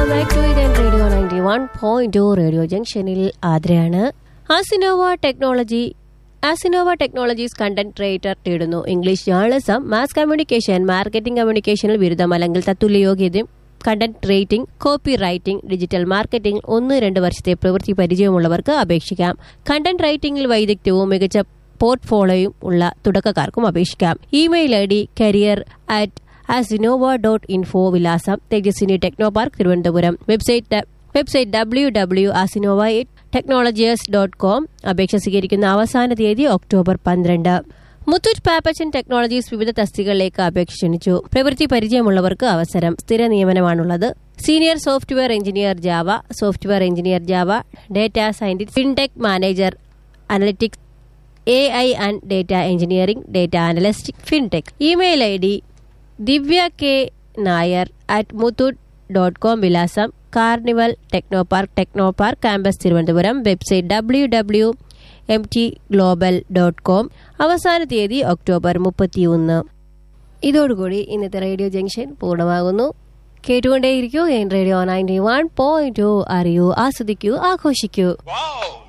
Welcome back to ഇതൻ radio ninety one point two radio ജംഗ്ഷനിൽ ആദ്രയാണ് Asinova technology Asinova technologies content creator തേടുന്നു English journalism mass communication marketing കമ്മ്യൂണിക്കേഷനിൽ ബിരുദം അല്ലെങ്കിൽ തത്തുല്യ യോഗ്യതയും content rating copy writing digital marketing ഒന്ന് രണ്ട് വർഷത്തെ പ്രവൃത്തി പരിചയമുള്ളവർക്ക് അപേക്ഷിക്കാം കണ്ടന്റ് റൈറ്റിംഗിൽ വൈദഗ്ധ്യവും മികച്ച പോർട്ട്ഫോളിയോയും ഉള്ള തുടക്കക്കാർക്കും അപേക്ഷിക്കാം email I D career at Asinova dot info വിലാസം Tejaswini techno park Thiruvananthapuram website website W W Asinova technologies dot com അപേക്ഷ സ്വീകരിക്കുന്ന അവസാന തീയതി ഒക്ടോബർ പന്ത്രണ്ട് മുത്തൂറ്റ് പാപ്പച്ചൻ ടെക്നോളജീസ് വിവിധ തസ്തികകളിലേക്ക് അപേക്ഷ ക്ഷണിച്ചു പ്രവൃത്തി പരിചയമുള്ളവർക്ക് അവസരം സ്ഥിര നിയമനമാണുള്ളത് senior software engineer Java software engineer Java data scientist fintech manager analytics A I and data engineering data analyst fintech email I D Divya K Nair at Muthoot dot com വിലാസം carnival techno park techno park campus Thiruvananthapuram website W W M T global dot com അവസാന തീയതി October മുപ്പത്തിയൊന്ന് ഇതോടുകൂടി ഇന്നത്തെ radio junction പൂർണ്ണമാകുന്നു കേട്ടുകൊണ്ടേയിരിക്കൂ എൻ radio ninety one point two അറിയൂ ആസ്വദിക്കൂ ആഘോഷിക്കൂ Wow!